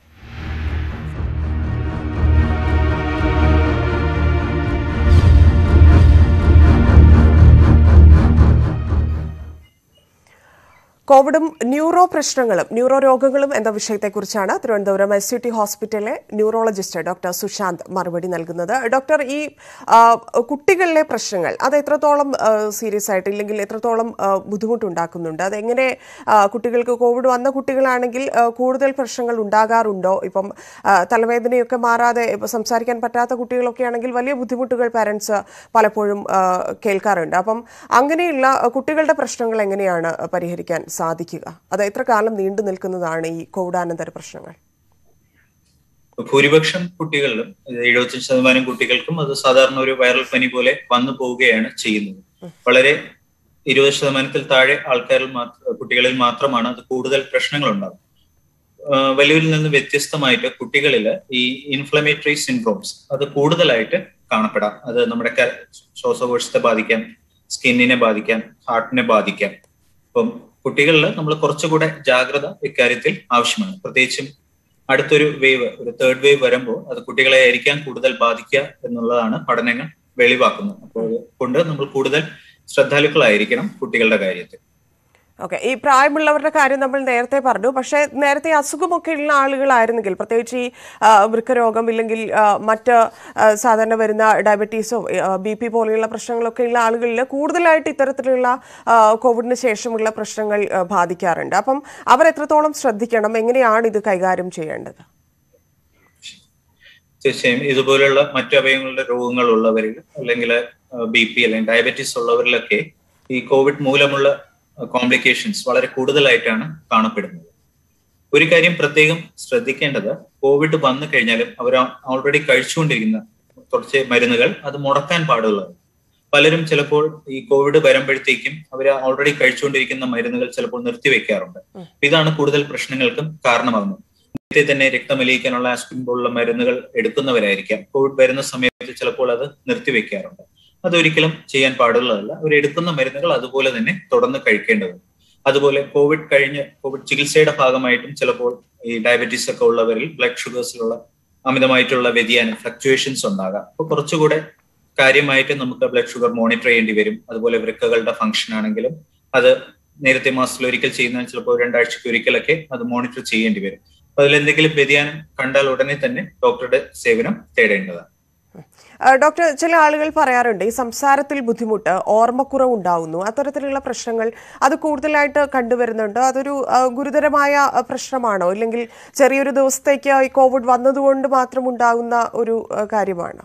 കോവിഡും ന്യൂറോ പ്രശ്നങ്ങളും ന്യൂറോ രോഗങ്ങളും എന്ന വിഷയത്തെക്കുറിച്ചാണ് തിരുവനന്തപുരം എസ് യു ടി ഹോസ്പിറ്റലിലെ ന്യൂറോളജിസ്റ്റ് ഡോക്ടർ സുശാന്ത് മറുപടി നൽകുന്നത് ഡോക്ടർ ഈ ആ, കുട്ടികളിലെ പ്രശ്നങ്ങൾ അത് എത്രത്തോളം സീരിയസ് ആയിട്ട് ഇല്ലെങ്കിൽ എത്രത്തോളം ആ, ബുദ്ധിമുട്ടുണ്ടാക്കുന്നുണ്ട് അതെങ്ങനെ ആ, കുട്ടികൾക്ക് കോവിഡ് വന്ന കുട്ടികളാണെങ്കിൽ ആ, കൂടുതൽ പ്രശ്നങ്ങൾ ഉണ്ടാകാറുണ്ടോ ഇപ്പം ആ, തലവേദനയൊക്കെ മാറാതെ ഇപ്പം സംസാരിക്കാൻ പറ്റാത്ത കുട്ടികളൊക്കെ ആണെങ്കിൽ വലിയ ബുദ്ധിമുട്ടുകൾ പാരൻസ് പലപ്പോഴും ആ, കേൾക്കാറുണ്ട് അപ്പം അങ്ങനെയുള്ള ആ, കുട്ടികളുടെ പ്രശ്നങ്ങൾ എങ്ങനെയാണ് പരിഹരിക്കാൻ സാധിക്കുക അത് എത്ര കാലം നീണ്ടു നിൽക്കുന്നതാണ് ഈ കോവിഡാനന്തര പ്രശ്നങ്ങൾ ഭൂരിപക്ഷം കുട്ടികളിലും എഴുപത്തഞ്ച് ശതമാനം കുട്ടികൾക്കും അത് സാധാരണ ഒരു വൈറൽ പനി പോലെ വന്നു പോവുകയാണ് ചെയ്യുന്നത് വളരെ ഇരുപത് ശതമാനത്തിൽ താഴെ ആൾക്കാരിൽ മാത്ര കുട്ടികളിൽ മാത്രമാണ് അത് കൂടുതൽ പ്രശ്നങ്ങൾ ഉണ്ടാകും വലിയവരിൽ നിന്ന് വ്യത്യസ്തമായിട്ട് കുട്ടികളിൽ ഈ ഇൻഫ്ലമേറ്ററി സിൻഡ്രോംസ് അത് കൂടുതലായിട്ട് കാണപ്പെടാം അത് നമ്മുടെ ക- ശ്വാസകോശത്തെ ബാധിക്കാം സ്കിന്നിനെ ബാധിക്കാം ഹാർട്ടിനെ ബാധിക്കാം അപ്പം കുട്ടികളിൽ നമ്മൾ കുറച്ചുകൂടെ ജാഗ്രത ഇക്കാര്യത്തിൽ ആവശ്യമാണ് പ്രത്യേകിച്ചും അടുത്തൊരു വേവ് ഒരു തേർഡ് വേവ് വരുമ്പോൾ അത് കുട്ടികളെ ആയിരിക്കാൻ കൂടുതൽ ബാധിക്കുക എന്നുള്ളതാണ് പഠനങ്ങൾ വെളിവാക്കുന്നത് അപ്പോൾ അതുകൊണ്ട് നമ്മൾ കൂടുതൽ ശ്രദ്ധാലുക്കളായിരിക്കണം കുട്ടികളുടെ കാര്യത്തിൽ ഓക്കെ ഈ പ്രായമുള്ളവരുടെ കാര്യം നമ്മൾ നേരത്തെ പറഞ്ഞു പക്ഷേ നേരത്തെ അസുഖമൊക്കെ ഉള്ള ആളുകളായിരുന്നെങ്കിൽ പ്രത്യേകിച്ച് ഈ ആ, വൃക്കരോഗം ഇല്ലെങ്കിൽ ആ, മറ്റ് ആ, സാധാരണ വരുന്ന ഡയബറ്റീസോ ബി പി പോലെയുള്ള പ്രശ്നങ്ങളൊക്കെ ഉള്ള ആളുകളിൽ കൂടുതലായിട്ട് ഇത്തരത്തിലുള്ള ആ, കോവിഡിന് ശേഷമുള്ള പ്രശ്നങ്ങൾ ആ, ബാധിക്കാറുണ്ട് അപ്പം അവർ എത്രത്തോളം ശ്രദ്ധിക്കണം എങ്ങനെയാണ് ഇത് കൈകാര്യം ചെയ്യേണ്ടത് തീർച്ചയായും ഇതുപോലുള്ള മറ്റു അവയവങ്ങളുടെ രോഗങ്ങൾ ഉള്ളവരിൽ അല്ലെങ്കിൽ ബി പി അല്ലെങ്കിൽ ഡയബറ്റീസ് ഉള്ളവരിലൊക്കെ ഈ കോവിഡ് മൂലമുള്ള കോംപ്ലിക്കേഷൻസ് വളരെ കൂടുതലായിട്ടാണ് കാണപ്പെടുന്നത് ഒരു കാര്യം പ്രത്യേകം ശ്രദ്ധിക്കേണ്ടത് കോവിഡ് വന്നു കഴിഞ്ഞാലും അവർ ഓൾറെഡി കഴിച്ചുകൊണ്ടിരിക്കുന്ന കുറച്ച് മരുന്നുകൾ അത് മുടക്കാൻ പാടുള്ളതാണ് പലരും ചിലപ്പോൾ ഈ കോവിഡ് വരുമ്പോഴത്തേക്കും അവർ ഓൾറെഡി കഴിച്ചുകൊണ്ടിരിക്കുന്ന മരുന്നുകൾ ചിലപ്പോൾ നിർത്തിവെക്കാറുണ്ട് ഇതാണ് കൂടുതൽ പ്രശ്നങ്ങൾക്കും കാരണമാകുന്നത് നേരത്തെ തന്നെ രക്തമലിയിക്കാനുള്ള ആസ്പിൻ പോലുള്ള മരുന്നുകൾ എടുക്കുന്നവരായിരിക്കാം കോവിഡ് വരുന്ന സമയത്ത് ചിലപ്പോൾ അത് നിർത്തിവെക്കാറുണ്ട് അതൊരിക്കലും ചെയ്യാൻ പാടുള്ളതല്ല അവർ എടുക്കുന്ന മരുന്നുകൾ അതുപോലെ തന്നെ തുടർന്ന് കഴിക്കേണ്ടതുണ്ട് അതുപോലെ കോവിഡ് കഴിഞ്ഞ് കോവിഡ് ചികിത്സയുടെ ഭാഗമായിട്ടും ചിലപ്പോൾ ഈ ഡയബറ്റീസ് ഒക്കെ ഉള്ളവരിൽ ബ്ലഡ് ഷുഗേഴ്സിലുള്ള അമിതമായിട്ടുള്ള വ്യതിയാനം ഫ്ലക്ച്വേഷൻസ് ഉണ്ടാകാം അപ്പൊ കുറച്ചുകൂടെ കാര്യമായിട്ട് നമുക്ക് ബ്ലഡ് ഷുഗർ മോണിറ്റർ ചെയ്യേണ്ടി വരും അതുപോലെ വൃക്കകളുടെ ഫംഗ്ഷൻ ആണെങ്കിലും അത് നേരത്തെ മാസത്തിൽ ഒരിക്കൽ ചെയ്യുന്ന ചിലപ്പോൾ രണ്ടാഴ്ചയ്ക്ക് ഒരിക്കലൊക്കെ അത് മോണിറ്റർ ചെയ്യേണ്ടി വരും അപ്പൊ അതിൽ എന്തെങ്കിലും വ്യതിയാനം കണ്ടാൽ ഉടനെ തന്നെ ഡോക്ടറുടെ സേവനം തേടേണ്ടതാണ് ആ, ഡോക്ടർ ചില ആളുകൾ പറയാറുണ്ട് ഈ സംസാരത്തിൽ ബുദ്ധിമുട്ട് ഓർമ്മക്കുറവ് ഉണ്ടാവുന്നു അത്തരത്തിലുള്ള പ്രശ്നങ്ങൾ അത് കൂടുതലായിട്ട് കണ്ടുവരുന്നുണ്ട് അതൊരു ആ, ഗുരുതരമായ ആ, പ്രശ്നമാണോ ഇല്ലെങ്കിൽ ചെറിയൊരു ദിവസത്തേക്ക് ഈ കോവിഡ് വന്നതുകൊണ്ട് മാത്രം ഉണ്ടാകുന്ന ഒരു ആ, കാര്യമാണോ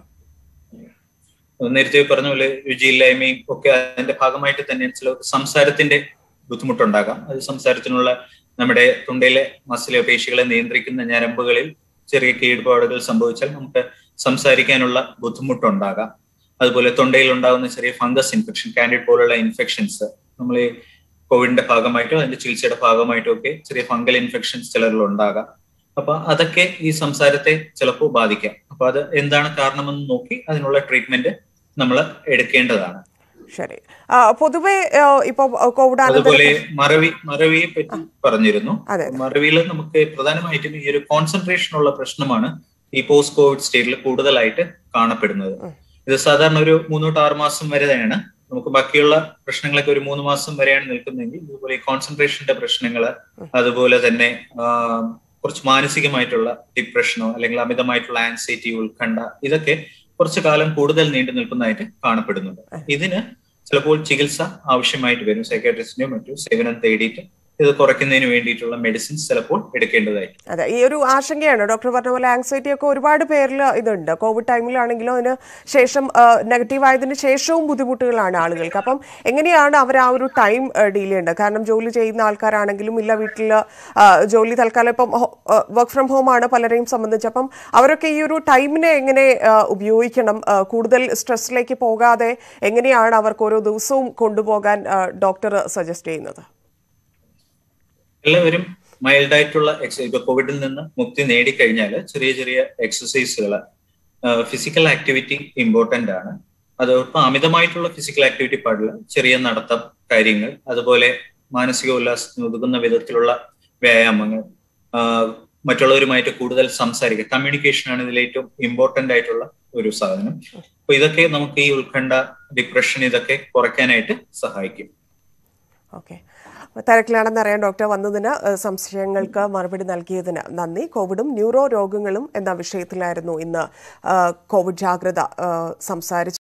നേരത്തെ പറഞ്ഞ പോലെ രുചിയില്ലായ്മയും ഒക്കെ അതിന്റെ ഭാഗമായിട്ട് തന്നെ ചില സംസാരത്തിന്റെ ബുദ്ധിമുട്ടുണ്ടാകാം അത് സംസാരത്തിനുള്ള നമ്മുടെ തൊണ്ടയിലെ മസിലെ പേശികളെ നിയന്ത്രിക്കുന്ന ഞരമ്പുകളിൽ ചെറിയ കേടുപാടുകൾ സംഭവിച്ചാൽ നമുക്ക് സംസാരിക്കാനുള്ള ബുദ്ധിമുട്ടുണ്ടാകാം അതുപോലെ തൊണ്ടയിൽ ഉണ്ടാകുന്ന ചെറിയ ഫംഗസ് ഇൻഫെക്ഷൻ കാൻഡിഡ് പോലുള്ള ഇൻഫെക്ഷൻസ് നമ്മൾ ഈ കോവിഡിന്റെ ഭാഗമായിട്ടോ അതിന്റെ ചികിത്സയുടെ ഭാഗമായിട്ടോ ഒക്കെ ചെറിയ ഫംഗൽ ഇൻഫെക്ഷൻസ് ചിലരിൽ ഉണ്ടാകാം അപ്പൊ അതൊക്കെ ഈ സംസാരത്തെ ചിലപ്പോൾ ബാധിക്കാം അപ്പൊ അത് എന്താണ് കാരണമെന്ന് നോക്കി അതിനുള്ള ട്രീറ്റ്മെന്റ് നമ്മൾ എടുക്കേണ്ടതാണ് ശരി ആ, പൊതുവെ ആ, ഇപ്പൊ കോവിഡ് അതുപോലെ അനന്തര മറവി മറവിയെ പറ്റി പറഞ്ഞിരുന്നു അതെ. മറവിയിൽ നമുക്ക് പ്രധാനമായിട്ടും ഈ ഒരു കോൺസെൻട്രേഷൻ ഉള്ള പ്രശ്നമാണ് ഈ പോസ്റ്റ് കോവിഡ് സ്റ്റേറ്റിൽ കൂടുതലായിട്ട് കാണപ്പെടുന്നത് ഇത് സാധാരണ ഒരു മൂന്ന് തൊട്ട് ആറ് മാസം വരെ തന്നെയാണ് നമുക്ക് ബാക്കിയുള്ള പ്രശ്നങ്ങളൊക്കെ ഒരു മൂന്ന് മാസം വരെയാണ് നിൽക്കുന്നതെങ്കിൽ ഇതുപോലെ ഈ കോൺസെൻട്രേഷന്റെ പ്രശ്നങ്ങൾ അതുപോലെ തന്നെ ആ, കുറച്ച് മാനസികമായിട്ടുള്ള ഡിപ്രഷനോ അല്ലെങ്കിൽ അമിതമായിട്ടുള്ള ആൻസൈറ്റി ഉത്കണ്ഠ ഇതൊക്കെ കുറച്ചു കാലം കൂടുതൽ നീണ്ടു നിൽക്കുന്നതായിട്ട് കാണപ്പെടുന്നുണ്ട് ഇതിന് ചിലപ്പോൾ ചികിത്സ ആവശ്യമായിട്ട് വരും സൈക്കാട്രിസ്റ്റിന്റെയോ മറ്റു സേവനം തേടിയിട്ട് ഇത് കുറയ്ക്കുന്നതിന് വേണ്ടിയിട്ടുള്ള മെഡിസിൻസ് ചിലപ്പോൾ എടുക്കേണ്ടതായി അതെ ഈ ഒരു ആശങ്കയാണ് ഡോക്ടർ പറഞ്ഞ പോലെ ആങ്സൈറ്റി ഒക്കെ ഒരുപാട് പേരിൽ ഇതുണ്ട് കോവിഡ് ടൈമിലാണെങ്കിലും അതിന് ശേഷം നെഗറ്റീവ് ആയതിന് ശേഷവും ബുദ്ധിമുട്ടുകളാണ് ആളുകൾക്ക് അപ്പം എങ്ങനെയാണ് അവർ ആ ഒരു ടൈം ഡീൽ ചെയ്യേണ്ടത് കാരണം ജോലി ചെയ്യുന്ന ആൾക്കാരാണെങ്കിലും ഇല്ല വീട്ടിൽ ജോലി തൽക്കാലം ഇപ്പം വർക്ക് ഫ്രം ഹോം ആണ് പലരെയും സംബന്ധിച്ച് അപ്പം അവരൊക്കെ ഈ ഒരു ടൈമിനെ എങ്ങനെ ആ, ഉപയോഗിക്കണം ആ, കൂടുതൽ സ്ട്രെസ്സിലേക്ക് പോകാതെ എങ്ങനെയാണ് അവർക്ക് ഓരോ ദിവസവും കൊണ്ടുപോകാൻ ഡോക്ടർ സജസ്റ്റ് ചെയ്യുന്നത് എല്ലാവരും മൈൽഡ് ആയിട്ടുള്ള എക്സസൈസ് ഇപ്പൊ കോവിഡിൽ നിന്ന് മുക്തി നേടിക്കഴിഞ്ഞാൽ ചെറിയ ചെറിയ എക്സസൈസുകൾ ഫിസിക്കൽ ആക്ടിവിറ്റി ഇമ്പോർട്ടന്റ് ആണ് അതോടൊപ്പം അമിതമായിട്ടുള്ള ഫിസിക്കൽ ആക്ടിവിറ്റി പാടില്ല ചെറിയ നടത്തം കാര്യങ്ങൾ അതുപോലെ മാനസിക ഉല്ലാസത്തിന് ഒതുക്കുന്ന വിധത്തിലുള്ള വ്യായാമങ്ങൾ ആ, മറ്റുള്ളവരുമായിട്ട് കൂടുതൽ സംസാരിക്കുക കമ്മ്യൂണിക്കേഷൻ ആണ് ഇതിൽ ഏറ്റവും ഇമ്പോർട്ടന്റ് ആയിട്ടുള്ള ഒരു സാധനം അപ്പൊ ഇതൊക്കെ നമുക്ക് ഈ ഉത്കണ്ഠ ഡിപ്രഷൻ ഇതൊക്കെ കുറയ്ക്കാനായിട്ട് സഹായിക്കും ഓക്കെ തിരക്കിലാണെന്ന് അറിയാൻ ഡോക്ടർ വന്നതിന് ഏഹ്, സംശയങ്ങൾക്ക് മറുപടി നൽകിയതിന് നന്ദി കോവിഡും ന്യൂറോ രോഗങ്ങളും എന്ന വിഷയത്തിലായിരുന്നു ഇന്ന് ഏഹ്, കോവിഡ് ജാഗ്രത ഏഹ്, സംസാരിച്ചു